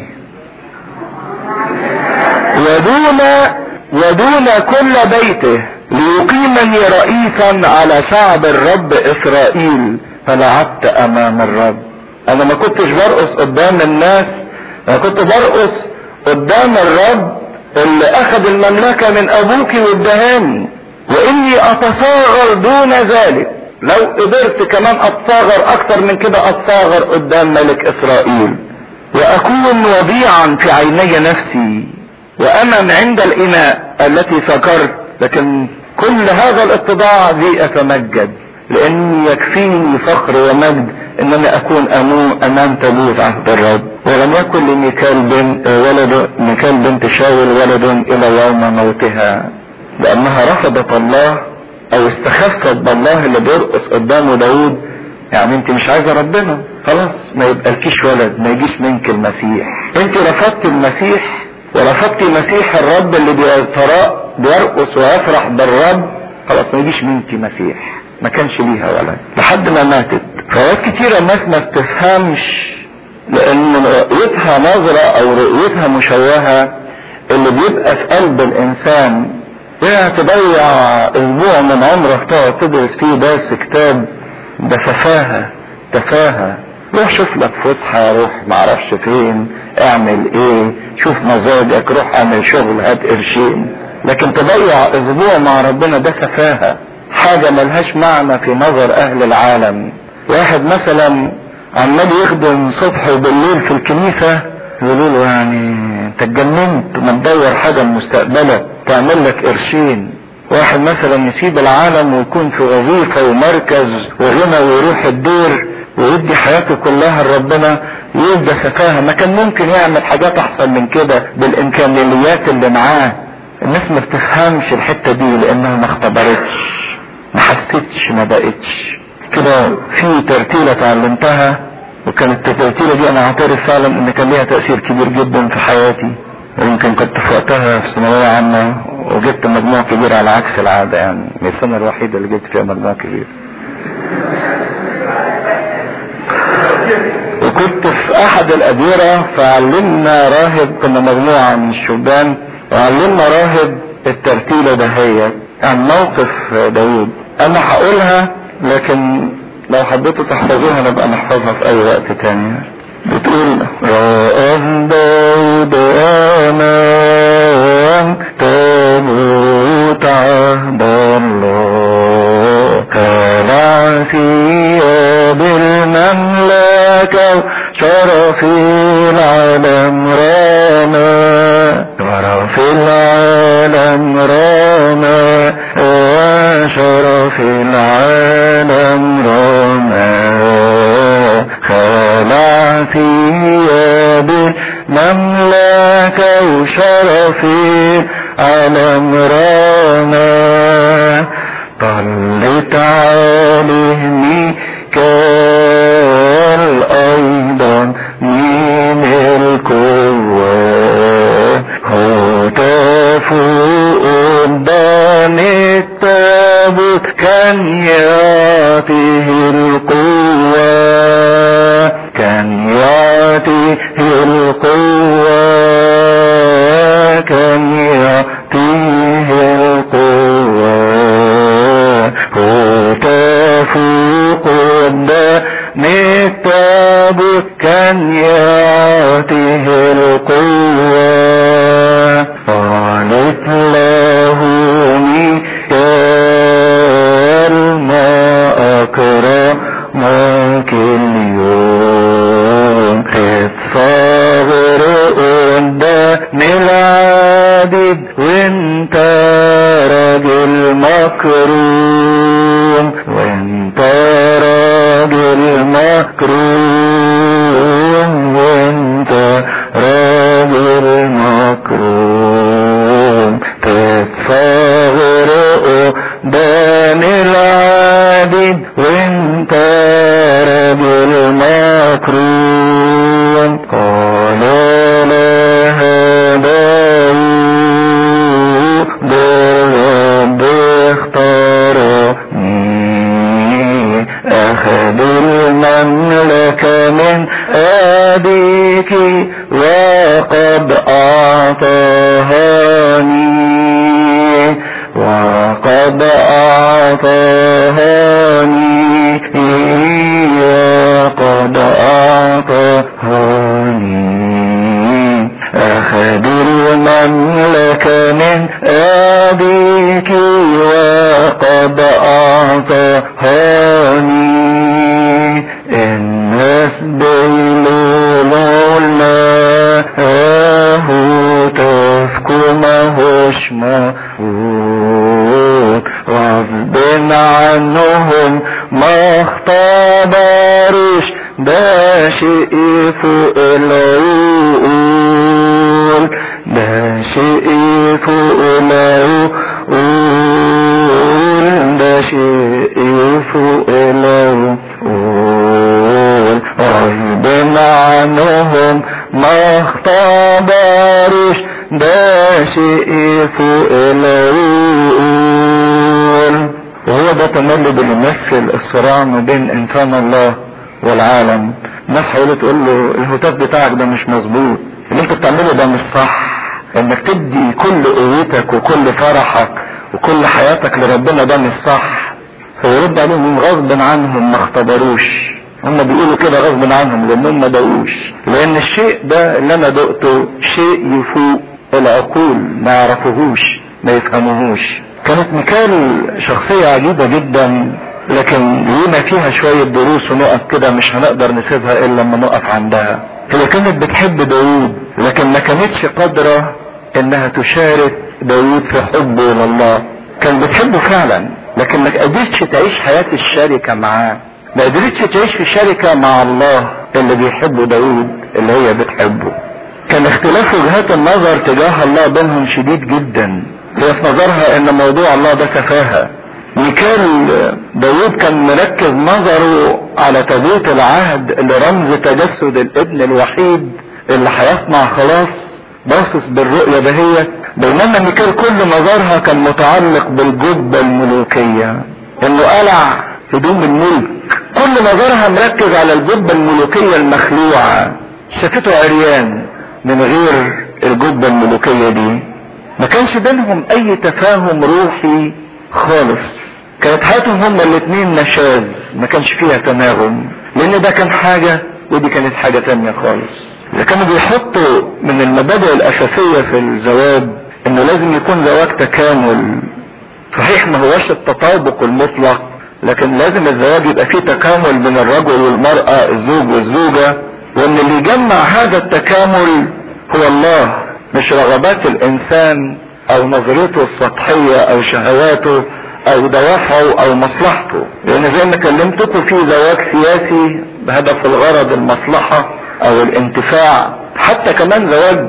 ودون ودون كل بيته ليقيمني رئيسا على شعب الرب اسرائيل فلعبت امام الرب انا ما كنتش برقص قدام الناس انا كنت برقص قدام الرب اللي اخذ المملكة من ابوك وادهاني واني اتصاغر دون ذلك لو قدرت كمان اتصاغر اكتر من كده اتصاغر قدام ملك اسرائيل واكون وضيعا في عيني نفسي وانا عند الاناء التي سكرت لكن كل هذا الاتضاع لي اتمجد لاني يكفيني فخر ومجد انني اكون امام تابوت عهد الرب ولم يكن لميكال بنت ولد ميكال بنت شاول ولد الى يوم موتها لانها رفضت الله او استخفت بالله اللي بيرقص قدامه داود يعني انت مش عايزه ربنا خلاص ما يبقالكيش ولد ما يجيش منك المسيح انت رفضت المسيح ورفضت مسيح الرب اللي بيتراء بيرقص ويفرح بالرب خلاص ما يجيش منك مسيح ما كانش ليها ولد لحد ما ماتت فوقت كتيرة الناس ما بتفهمش لان رؤيتها نظرة او رؤيتها مشوهة اللي بيبقى في قلب الانسان يعني تضيع اسبوع من عمرك تقعد تدرس فيه درس كتاب ده سفاهة تفاهة روح شوف لك فسحة روح معرفش فين اعمل ايه شوف مزاجك روح اعمل شغل هات قرشين لكن تضيع اسبوع مع ربنا ده سفاهة حاجة ملهاش معنى في نظر اهل العالم واحد مثلا عمال يخدم صبح وبالليل في الكنيسة يقولوا له يعني انت اتجننت ما تدور حاجة لمستقبلك تعمل لك قرشين واحد مثلا يسيب العالم ويكون في وظيفة ومركز وغنى ويروح الدور ويدي حياته كلها لربنا يبقى سفاهة ما كان ممكن يعمل حاجات احسن من كده بالامكانيات اللي معاه الناس ما بتفهمش الحتة دي لانها ما اختبرتش ما حستش ما بقتش كده في ترتيلة اتعلمتها وكانت الترتيلة دي انا اعترف فعلا ان كان ليها تأثير كبير جدا في حياتي ويمكن كنت في وقتها في ثانوية عامة وجبت مجموع كبير على عكس العادة يعني السنة الوحيدة اللي جبت فيها مجموع كبير وكنت في احد الاديرة فعلمنا راهب كنا مجموعة من الشبان وعلمنا راهب الترتيلة دهيت عن موقف داود انا هقولها لكن لو حبيتوا تحفظوها نبقى نحفظها في اي وقت تاني بتقول رأس داود أمان تموت عهد الله كان عسيا بالمملكة شرف العالم رانا شرفي على مرانا طلت عليه ميكال ايضا من القوة هتفوا قدام التابوت كان يعطيه القوة كان يعطيه القوة كان يعطيه القوة هتفوا قدام التابوت كان يعطيه القوة قالت له ميكال ما أكرمك اليوم اتصابر قدام العبيد وانت راجل مكروم وانت راجل مكروم وانت راجل مكروم تتصغر قدام العبيد وانت راجل مكروم قال لها داود الرب اختارني اخذ المملكة من ابيك وقد اعطاهاني وقد اعطاهاني وقد اعطاهاني اخذ المملكة من ابيك وقد اعطاهاني الناس بيلولونا اهو تفكو ماهوش مفروض غصب عنهم ما اختبروش ده شيء فوق العقول ده شيء فوق العقول ده شيء فوق العقول غصب عنهم ما اختبروش ده شيء فوق العقول وهو ده تملي بيمثل الصراع ما بين انسان الله والعالم الناس حاولت تقول له الهتاف بتاعك ده مش مظبوط اللي انت بتعمله ده مش صح انك تدي كل قوتك وكل فرحك وكل حياتك لربنا ده مش صح فيرد عليهم غصب عنهم ما اختبروش هم بيقولوا كده غصب عنهم لانهم ما دقوش لان الشيء ده اللي انا دقته شيء يفوق العقول ما يعرفوهوش ما يفهموهوش كانت ميكال شخصية عجيبة جدا لكن لينا فيها شوية دروس ونقف كده مش هنقدر نسيبها الا لما نقف عندها هي كانت بتحب داوود لكن ما كانتش قادرة انها تشارك داوود في حبه لله كان بتحبه فعلا لكن ما قدرتش تعيش حياة الشركة معاه ما قدرتش تعيش في شركة مع الله اللي بيحبه داوود اللي هي بتحبه كان اختلاف وجهات النظر تجاه الله بينهم شديد جدا هي في نظرها ان موضوع الله ده سفاهة ميكال داود كان مركز نظره على تابوت العهد اللي رمز تجسد الابن الوحيد اللي هيصنع خلاص باصص بالرؤية دهيت بينما ميكال كل نظرها كان متعلق بالجبة الملوكية انه قلع هدوم الملك كل نظرها مركز على الجبة الملوكية المخلوعة شافته عريان من غير الجبة الملوكية دي ما كانش بينهم اي تفاهم روحي خالص كانت حياتهم هما الاثنين نشاز ما كانش فيها تناغم لان ده كان حاجة ودي كانت حاجة تانية خالص اذا كانوا بيحطوا من المبادئ الاساسية في الزواج انه لازم يكون زواج تكامل صحيح ما هوش التطابق المطلق لكن لازم الزواج يبقى فيه تكامل بين الرجل والمرأة الزوج والزوجة وان اللي يجمع هذا التكامل هو الله مش رغبات الانسان او نظرته السطحية او شهواته او دوافعه او مصلحته لان زي ما كلمتكم في زواج سياسي بهدف الغرض المصلحة او الانتفاع حتى كمان زواج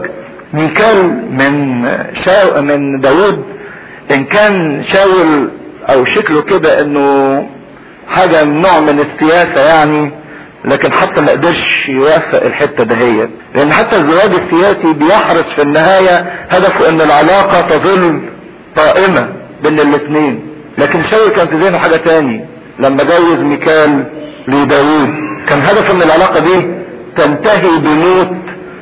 ميكال من شاو من داود ان كان شاول او شكله كده انه حاجة نوع من السياسة يعني لكن حتى ما قدرش يوافق الحتة دهيت لان حتى الزواج السياسي بيحرص في النهاية هدفه ان العلاقة تظل قائمة بين الاثنين لكن شاول كان في ذهنه حاجة تاني لما جوز ميكال لداود كان هدفه ان العلاقة دي تنتهي بموت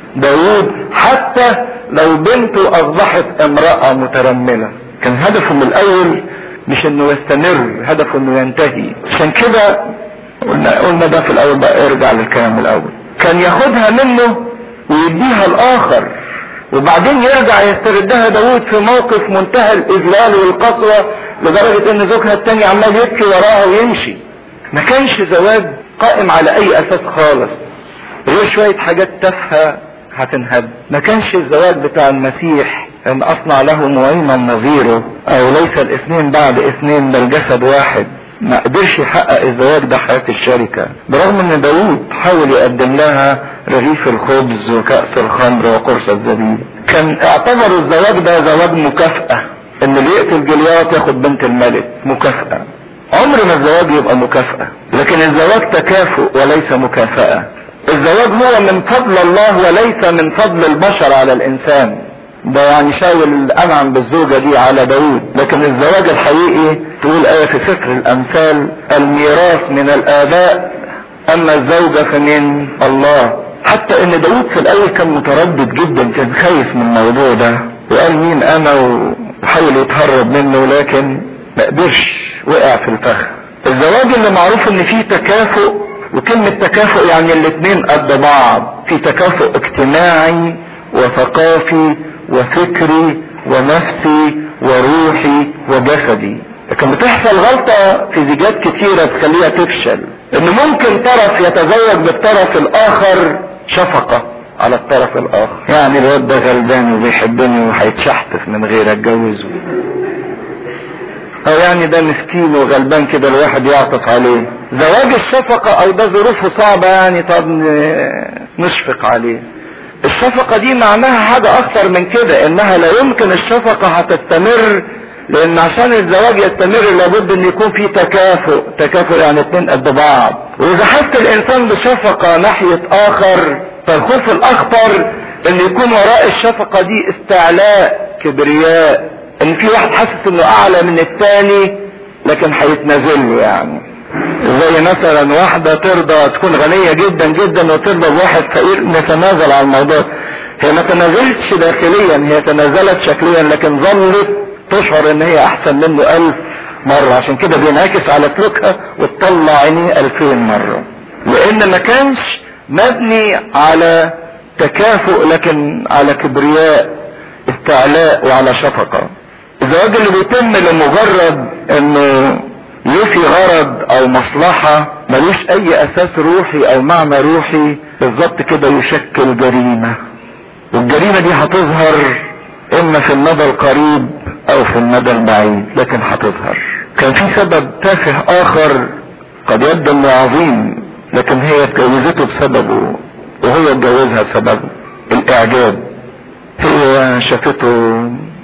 داود حتى لو بنته اصبحت امرأة مترملة كان هدفه من الاول مش انه يستمر هدفه انه ينتهي عشان كده قلنا قلنا ده في الاول بقى ارجع للكلام الاول كان ياخدها منه ويديها الاخر وبعدين يرجع يستردها داود في موقف منتهى الاذلال والقسوة لدرجة ان زوجها التاني عمال يبكي وراها ويمشي ما كانش زواج قائم على اي اساس خالص غير شوية حاجات تافهة هتنهد ما كانش الزواج بتاع المسيح ان اصنع له معينا نظيره او ليس الاثنين بعد اثنين بل جسد واحد ما قدرش يحقق الزواج ده حياة الشركة برغم ان داوود حاول يقدم لها رغيف الخبز وكأس الخمر وقرص الزبيب كان اعتبروا الزواج ده زواج مكافأة ان اللي يقتل جليات ياخد بنت الملك مكافأة عمر ما الزواج يبقى مكافأة لكن الزواج تكافؤ وليس مكافأة الزواج هو من فضل الله وليس من فضل البشر على الانسان ده يعني شاول انعم بالزوجة دي على داود لكن الزواج الحقيقي تقول ايه في سفر الامثال الميراث من الاباء اما الزوجة فمن الله حتى ان داود في الاول كان متردد جدا كان خايف من الموضوع ده وقال مين انا وحاول يتهرب منه لكن ما قدرش وقع في الفخ الزواج اللي معروف ان فيه تكافؤ وكلمة تكافؤ يعني الاتنين قد بعض في تكافؤ اجتماعي وثقافي وفكري ونفسي وروحي وجسدي لكن بتحصل غلطة في زيجات كتيرة تخليها تفشل ان ممكن طرف يتزوج بالطرف الاخر شفقة على الطرف الاخر يعني الواد ده غلبان وبيحبني وهيتشحتف من غير اتجوزه او يعني ده مسكين وغلبان كده الواحد يعطف عليه زواج الشفقة او ده ظروفه صعبة يعني طب نشفق عليه الشفقة دي معناها حاجة اكتر من كده انها لا يمكن الشفقة هتستمر لان عشان الزواج يستمر لابد ان يكون في تكافؤ تكافؤ يعني اتنين قد بعض واذا حس الانسان بشفقة ناحية اخر فالخوف الاخطر ان يكون وراء الشفقة دي استعلاء كبرياء ان في واحد حاسس انه اعلى من التاني لكن هيتنازل له يعني زي مثلا واحدة ترضى تكون غنية جدا جدا وترضى بواحد فقير نتنازل على الموضوع هي ما تنازلتش داخليا هي تنازلت شكليا لكن ظلت تشعر ان هي احسن منه الف مرة عشان كده بينعكس على سلوكها وتطلع عينيه الفين مرة لان ما كانش مبني على تكافؤ لكن على كبرياء استعلاء وعلى شفقة الزواج اللي بيتم لمجرد انه يفي غرض او مصلحة ملوش اي اساس روحي او معنى روحي بالظبط كده يشكل جريمة والجريمة دي هتظهر اما في المدى القريب او في المدى البعيد لكن هتظهر كان في سبب تافه اخر قد يبدو انه عظيم لكن هي اتجوزته بسببه وهو اتجوزها بسببه الاعجاب هي شافته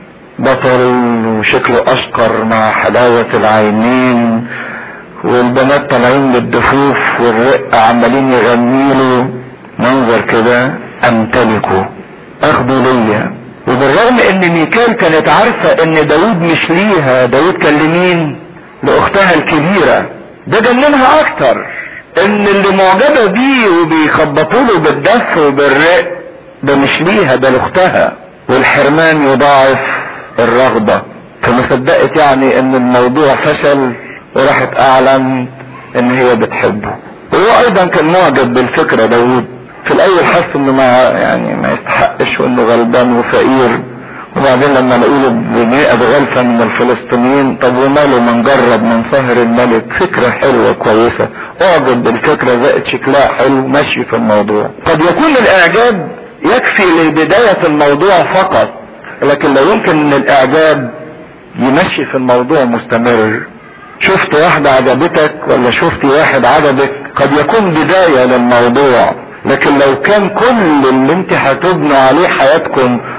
بطل وشكله اشقر مع حلاوة العينين والبنات طالعين بالدفوف والرق عمالين يغنيله منظر كده امتلكه اخده ليا وبالرغم ان ميكال كانت عارفة ان داود مش ليها داود كان لمين لاختها الكبيرة ده جننها اكتر ان اللي معجبة بيه وبيخبطوا له بالدف وبالرق ده مش ليها ده لاختها والحرمان يضاعف الرغبة فما صدقت يعني ان الموضوع فشل وراحت اعلن ان هي بتحبه وهو ايضا كان معجب بالفكرة داود في الاول حس انه ما يعني ما يستحقش وانه غلبان وفقير وبعدين لما نقوله بمئة غلفة من الفلسطينيين طب وماله من جرب من سهر الملك فكرة حلوة كويسة اعجب بالفكرة زائد شكلها حلو ماشي في الموضوع قد يكون الاعجاب يكفي لبداية الموضوع فقط لكن لا يمكن ان الاعجاب يمشي في الموضوع مستمر شفت واحدة عجبتك ولا شفت واحد عجبك قد يكون بداية للموضوع لكن لو كان كل اللي انت هتبنوا عليه حياتكم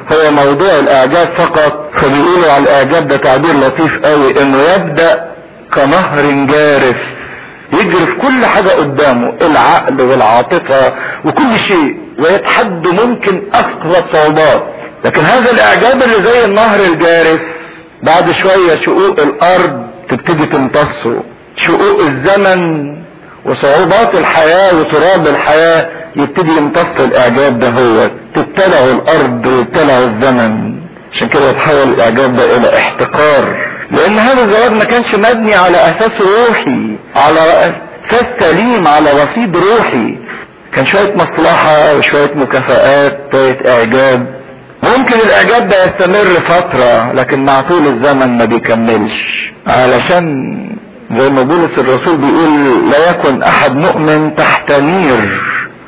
هو موضوع الاعجاب فقط فبيقولوا على الاعجاب ده تعبير لطيف قوي انه يبدأ كنهر جارف يجري في كل حاجة قدامه العقل والعاطفة وكل شيء ويتحدى ممكن اقوى الصعوبات لكن هذا الاعجاب اللي زي النهر الجارف بعد شوية شقوق الارض تبتدي تمتصه شقوق الزمن وصعوبات الحياة وتراب الحياة يبتدي يمتص الاعجاب ده هو تبتلع الارض ويبتلع الزمن عشان كده يتحول الاعجاب ده الى احتقار لان هذا الزواج ما كانش مبني على اساس روحي على اساس سليم على رصيد روحي كان شوية مصلحة وشوية مكافآت شوية اعجاب ممكن الاعجاب ده يستمر فترة لكن مع طول الزمن ما بيكملش علشان زي ما بولس الرسول بيقول لا يكن احد مؤمن تحت نير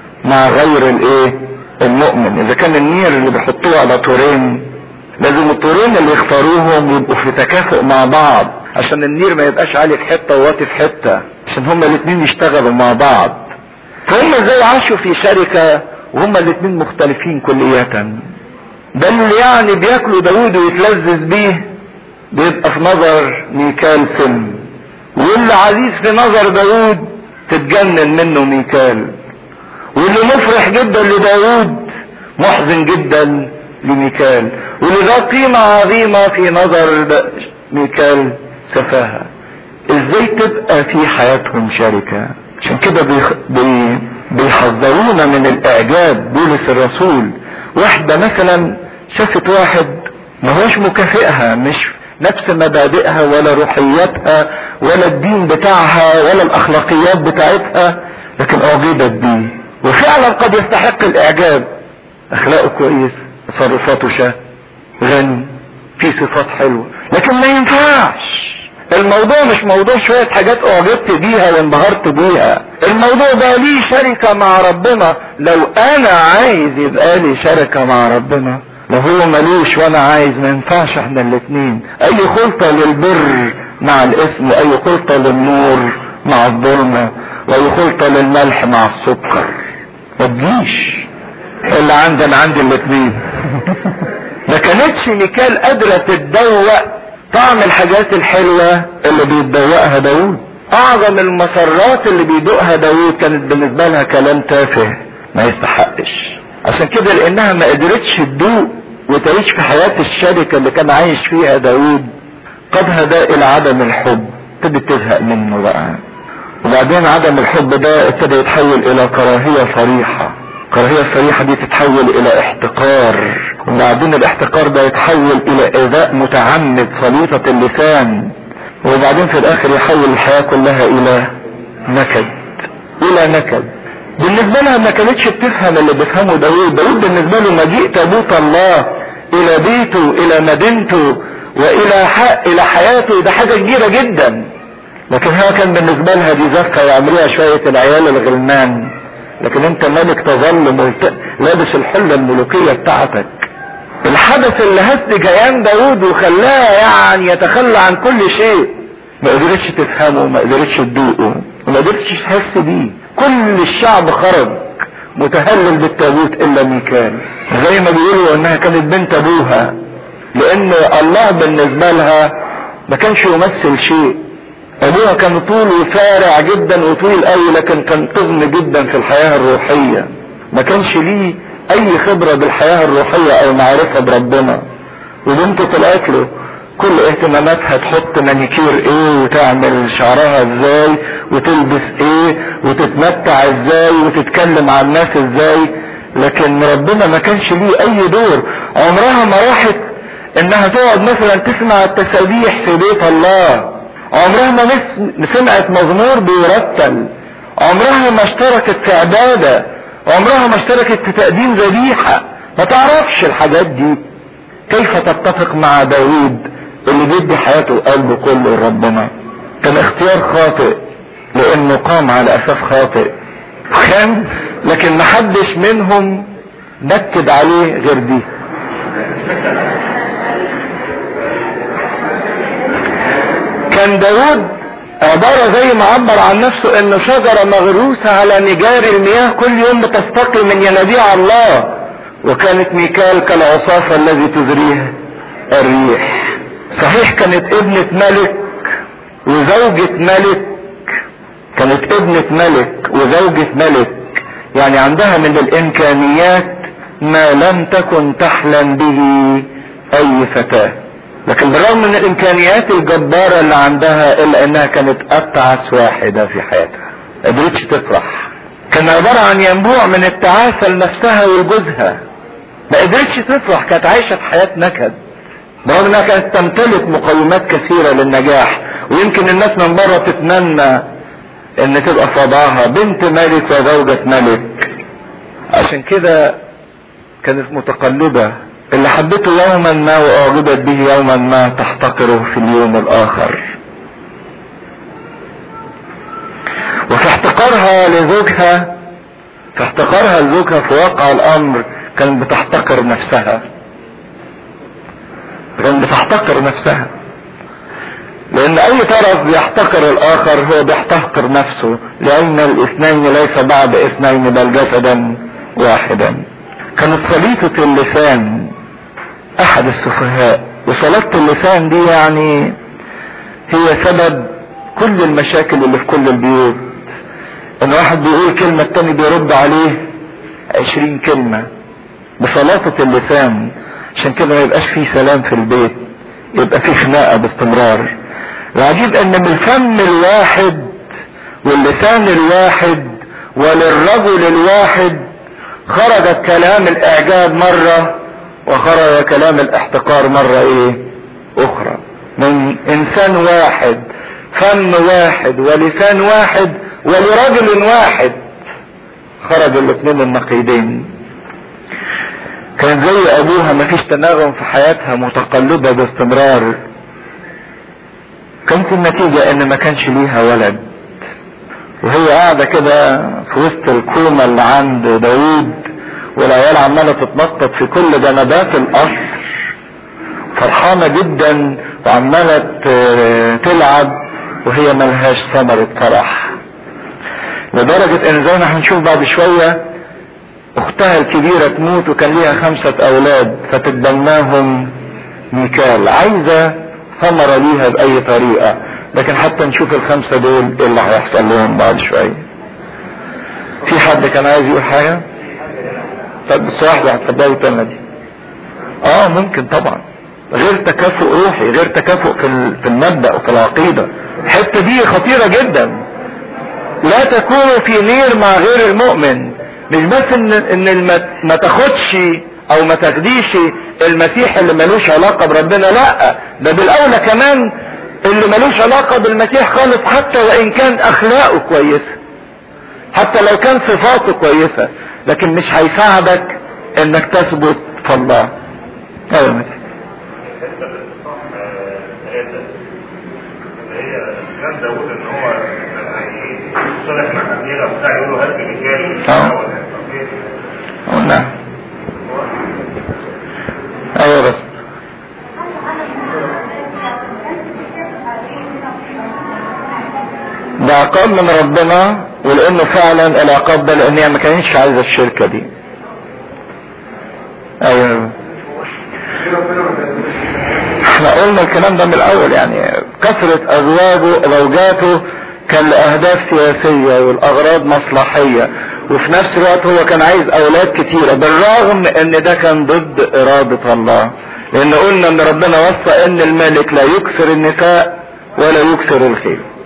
مع غير الايه المؤمن اذا كان النير اللي بيحطوه على طورين لازم الطورين اللي يختاروهم يبقوا في تكافؤ مع بعض عشان النير ما يبقاش عالي في حته وواطي في حته عشان هما الاثنين يشتغلوا مع بعض فهم ازاي عاشوا في شركه وهما الاثنين مختلفين كلية ده اللي يعني بياكلوا داوود ويتلذذ بيه بيبقى في نظر ميكال سم واللي عزيز في نظر داوود تتجنن منه ميكال واللي مفرح جدا لداوود محزن جدا لميكال واللي ذا قيمة عظيمة في نظر ميكال سفاهة ازاي تبقى في حياتهم شركة عشان كده بيخ... بي... بيحذرونا من الاعجاب بولس الرسول واحدة مثلا شافت واحد ما هوش مكافئها مش نفس مبادئها ولا روحياتها ولا الدين بتاعها ولا الاخلاقيات بتاعتها لكن اعجبت بيه وفعلا قد يستحق الاعجاب اخلاقه كويس تصرفاته شاه غني في صفات حلوة لكن ما ينفعش الموضوع مش موضوع شوية حاجات اعجبت بيها وانبهرت بيها الموضوع ده ليه شركة مع ربنا لو انا عايز يبقى لي شركة مع ربنا لو هو ملوش وانا عايز ما ينفعش احنا الاتنين اي خلطة للبر مع الاسم واي خلطة للنور مع الظلمة واي خلطة للملح مع السكر ما تجيش اللي عندنا عندي الاتنين ما كانتش ميكال قادرة تتدوق طعم الحاجات الحلوة اللي بيتدوقها داود اعظم المسرات اللي بيدوقها داود كانت بالنسبة لها كلام تافه ما يستحقش عشان كده لانها ما قدرتش تدوق وتعيش في حياة الشركة اللي كان عايش فيها داود قد هدى الى عدم الحب ابتدت تزهق منه بقى وبعدين عدم الحب ده ابتدى يتحول الى كراهية صريحة الكراهية الصريحة دي تتحول الى احتقار وبعدين الاحتقار ده يتحول الى ايذاء متعمد سليطة اللسان وبعدين في الاخر يحول الحياة كلها الى نكد الى نكد بالنسبة لها ما كانتش بتفهم اللي بيفهمه داود داود بالنسبة له مجيء تابوت الله الى بيته الى مدينته والى حق الى حياته ده حاجة كبيرة جدا لكن هو كان بالنسبة لها دي زفة يعملوها شوية العيال الغلمان لكن انت ملك تظل ملت... لابس الحلة الملوكية بتاعتك الحدث اللي هز جيان داود وخلاه يعني يتخلى عن كل شيء ما قدرتش تفهمه ما قدرتش تدوقه وما قدرتش تحس بيه كل الشعب خرج متهلل بالتابوت الا ميكال زي ما بيقولوا انها كانت بنت ابوها لان الله بالنسبة لها ما كانش يمثل شيء ابوها كان طوله فارع جدا وطويل قوي لكن كان قزم جدا في الحياة الروحية ما كانش ليه اي خبرة بالحياة الروحية او معرفة بربنا وبنته طلعت له كل اهتماماتها تحط مانيكير ايه وتعمل شعرها ازاي وتلبس ايه وتتمتع ازاي وتتكلم عن الناس ازاي لكن ربنا ما كانش ليه اي دور عمرها ما راحت انها تقعد مثلا تسمع التسابيح في بيت الله عمرها ما سمعت مزمور بيرتل عمرها ما اشتركت في عبادة عمرها ما اشتركت في تقديم ذبيحة ما تعرفش الحاجات دي كيف تتفق مع داود اللي بيدي حياته وقلبه كله لربنا كان اختيار خاطئ لانه قام على اساس خاطئ خان لكن محدش منهم نكد عليه غير دي كان داود عبارة زي ما عبر عن نفسه انه شجرة مغروسة على نجار المياه كل يوم بتستقي من ينابيع الله وكانت ميكال كالعصافة الذي تزريه الريح صحيح كانت ابنة ملك وزوجة ملك كانت ابنة ملك وزوجة ملك يعني عندها من الامكانيات ما لم تكن تحلم به اي فتاة لكن بالرغم من الامكانيات الجبارة اللي عندها الا انها كانت اتعس واحدة في حياتها قدرتش تفرح كان عبارة عن ينبوع من التعاسة لنفسها ولجوزها ما قدرتش تفرح كانت عايشة في حياة نكد برغم انها كانت تمتلك مقومات كثيرة للنجاح ويمكن الناس من بره تتمنى ان تبقى في وضعها بنت ملك وزوجة ملك عشان كده كانت متقلبة اللي حبته يوما ما واعجبت به يوما ما تحتقره في اليوم الاخر وفي احتقارها لزوجها في احتقارها لزوجها في واقع الامر كانت بتحتقر نفسها كانت بتحتقر نفسها لان اي طرف بيحتقر الاخر هو بيحتقر نفسه لان الاثنين ليس بعد اثنين بل جسدا واحدا كانت سليطة اللسان احد السفهاء وسلطة اللسان دي يعني هي سبب كل المشاكل اللي في كل البيوت ان واحد بيقول كلمة التاني بيرد عليه عشرين كلمة بسلاطة اللسان عشان كده ما يبقاش فيه سلام في البيت يبقى فيه خناقة باستمرار العجيب ان من الفم الواحد واللسان الواحد وللرجل الواحد خرج كلام الاعجاب مرة وخرج كلام الاحتقار مرة ايه اخرى من انسان واحد فم واحد ولسان واحد ولرجل واحد خرج الاثنين النقيضين كان زي ابوها مفيش تناغم في حياتها متقلبة باستمرار كانت النتيجة ان ما كانش ليها ولد وهي قاعدة كده في وسط الكومة اللي عند داوود والعيال عمالة تتنطط في كل جنبات القصر فرحانة جدا وعمالة تلعب وهي ملهاش ثمرة فرح لدرجة ان زي ما هنشوف بعد شوية اختها الكبيرة تموت وكان ليها خمسة اولاد فتتبناهم ميكال عايزة ثمرة ليها باي طريقة لكن حتى نشوف الخمسة دول ايه اللي هيحصل لهم بعد شوية في حد كان عايز يقول حاجة طب بس واحدة هتفضلوا تاني دي اه ممكن طبعا غير تكافؤ روحي غير تكافؤ في في المبدأ وفي العقيدة الحتة دي خطيرة جدا لا تكونوا في نير مع غير المؤمن مش بس ان ان ما تاخدش او ما تاخديش المسيح اللي ملوش علاقة بربنا لا ده بالاولى كمان اللي ملوش علاقة بالمسيح خالص حتى وان كان اخلاقه كويسة حتى لو كان صفاته كويسة لكن مش هيساعدك انك تثبت في الله ايوه مسيح كان داود ان هو صالح مع الاميره وبتاع يقولوا هات رجال اه قلنا ايوه بس ده عقاب من ربنا ولانه فعلا العقاب ده لان هي ما كانتش عايزه الشركه دي ايوه احنا قلنا الكلام ده من الاول يعني كثرة ازواجه زوجاته كان لاهداف سياسية والاغراض مصلحية وفي نفس الوقت هو كان عايز اولاد كتيرة بالرغم ان ده كان ضد ارادة الله لان قلنا ان ربنا وصى ان الملك لا يكسر النساء ولا يكسر الخيل